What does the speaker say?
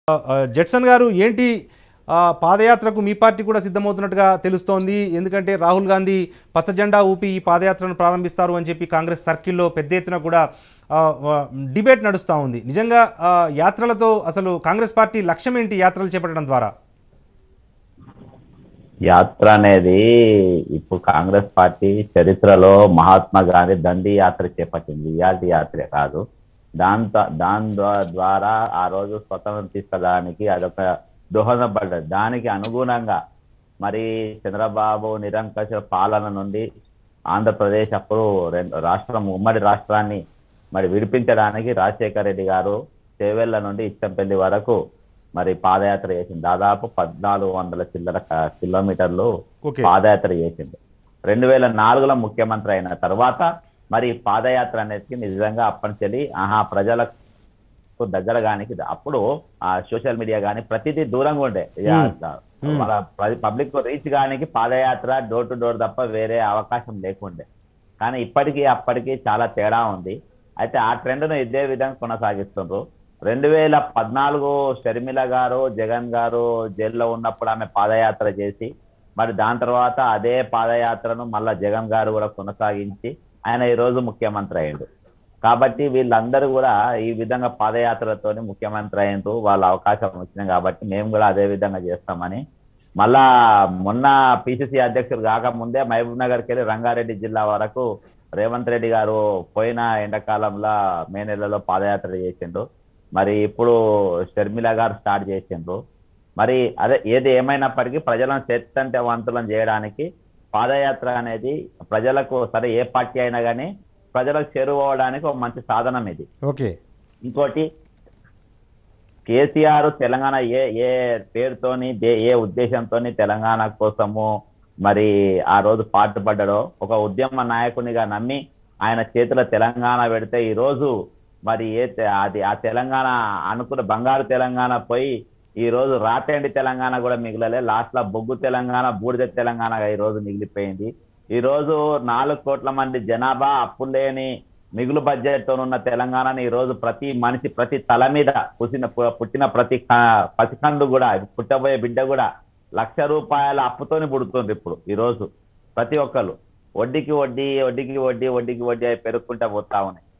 ఆ, జడ్సన్ గారు ఏంటి ఆ, పాదయాత్రకు మీ పార్టీ కూడా సిద్ధమవుతున్నట్టుగా తెలుస్తోంది ఎందుకంటే రాహుల్ గాంధీ పచ్చ జెండా ఊపి ఈ పాదయాత్రను ప్రారంభిస్తారు అని చెప్పి కాంగ్రెస్ సర్కిల్లో పెద్ద ఎత్తున కూడా ఆ, ఆ, డిబేట్ నడుస్తూ ఉంది నిజంగా ఆ, యాత్రలతో అసలు కాంగ్రెస్ పార్టీ లక్ష్యం ఏంటి యాత్రలు చేపట్టడం ద్వారా యాత్ర అనేది ఇప్పుడు కాంగ్రెస్ పార్టీ చరిత్రలో మహాత్మా గాంధీ దండి యాత్ర చేపట్టింది ఇయాల్టి యాత్ర కాదు దాంతో దాని ద్వా- ద్వారా ఆ రోజు స్వతంత్రం తీసుకెళ్ళడానికి అదొక దోహదపడ్డది దానికి అనుగుణంగా మరి చంద్రబాబు నిరంకష పాలన నుండి ఆంధ్రప్రదేశ్ అప్పుడు రెండు రాష్ట్రం ఉమ్మడి రాష్ట్రాన్ని మరి విడిపించడానికి రాజశేఖర రెడ్డి గారు చేవెళ్ల నుండి ఇచ్చంపల్లి వరకు మరి పాదయాత్ర చేసింది దాదాపు పద్నాలుగు వందల చిల్లర క- కిలోమీటర్లు ఓకే పాదయాత్ర చేసింది రెండు వేల నాలుగులో ముఖ్యమంత్రి అయిన తర్వాత మరి పాదయాత్ర అనేది నిజంగా అప్పనిచెల్లి ఆహా ప్రజలకు దగ్గరగానికి అప్పుడు ఆ సోషల్ మీడియా కానీ ప్రతిదీ దూరంగా ఉండే ఇక Hmm. మన పబ్లిక్ రీచ్ గానికి పాదయాత్ర డోర్ టు డోర్ తప్ప వేరే అవకాశం లేకుండే కానీ ఇప్పటికీ అప్పటికి చాలా తేడా ఉంది అయితే ఆ ట్రెండ్ను ఇదే విధంగా కొనసాగిస్తుండ్రు రెండు వేల పద్నాలుగు షర్మిల గారు జగన్ గారు జైల్లో ఉన్నప్పుడు ఆమె పాదయాత్ర చేసి మరి దాని తర్వాత అదే పాదయాత్రను మళ్ళా జగన్ గారు కూడా కొనసాగించి ఆయన ఈ రోజు ముఖ్యమంత్రి అయ్యిండు కాబట్టి వీళ్ళందరూ కూడా ఈ విధంగా పాదయాత్రతోని ముఖ్యమంత్రి అయ్యిండ్రు వాళ్ళ అవకాశం వచ్చింది కాబట్టి మేము కూడా అదే విధంగా చేస్తామని మళ్ళా మొన్న పిసిసి అధ్యక్షుడు కాకముందే మహబూబ్ నగర్కి వెళ్ళి రంగారెడ్డి జిల్లా వరకు రేవంత్ రెడ్డి గారు పోయిన ఎండాకాలంలో మే నెలలో పాదయాత్ర చేసిండ్రు మరి ఇప్పుడు షర్మిల గారు స్టార్ట్ చేసిండ్రు మరి అదే ఏది ఏమైనప్పటికీ ప్రజలను చైతన్యవంతులను చేయడానికి పాదయాత్ర అనేది ప్రజలకు సరే ఏ పార్టీ అయినా కానీ ప్రజలకు చేరువవడానికి ఒక మంచి సాధనం ఇది ఓకే ఇంకోటి కేసీఆర్ తెలంగాణ ఏ ఏ పేరుతోని దే- ఏ ఉద్దేశంతోని తెలంగాణ కోసము మరి ఆ రోజు పాటుపడ్డాడో ఒక ఉద్యమ నాయకునిగా నమ్మి ఆయన చేతిలో తెలంగాణ పెడితే ఈ రోజు మరి ఏ తె- అది ఆ తెలంగాణ అనుకున్న బంగారు తెలంగాణ పోయి ఈ రోజు రాతేండి తెలంగాణ కూడా మిగిలలే లాస్ట్ లో బొగ్గు తెలంగాణ బూడిద తెలంగాణగా ఈ రోజు మిగిలిపోయింది ఈ రోజు నాలుగు కోట్ల మంది జనాభా అప్పులు లేని మిగులు బడ్జెట్ తో ఉన్న తెలంగాణని ఈ రోజు ప్రతి మనిషి ప్రతి తల మీద పుట్టిన పుట్టిన ప్రతి క- పసికందు కూడా పుట్టబోయే బిడ్డ కూడా లక్ష రూపాయల అప్పుతోని పుడుతుంది ఇప్పుడు ఈ రోజు ప్రతి ఒక్కరు వడ్డీకి వడ్డీ వడ్డీకి వడ్డీ వడ్డీకి వడ్డీ అయి పెరుగుకుంటా పోతా ఉన్నాయి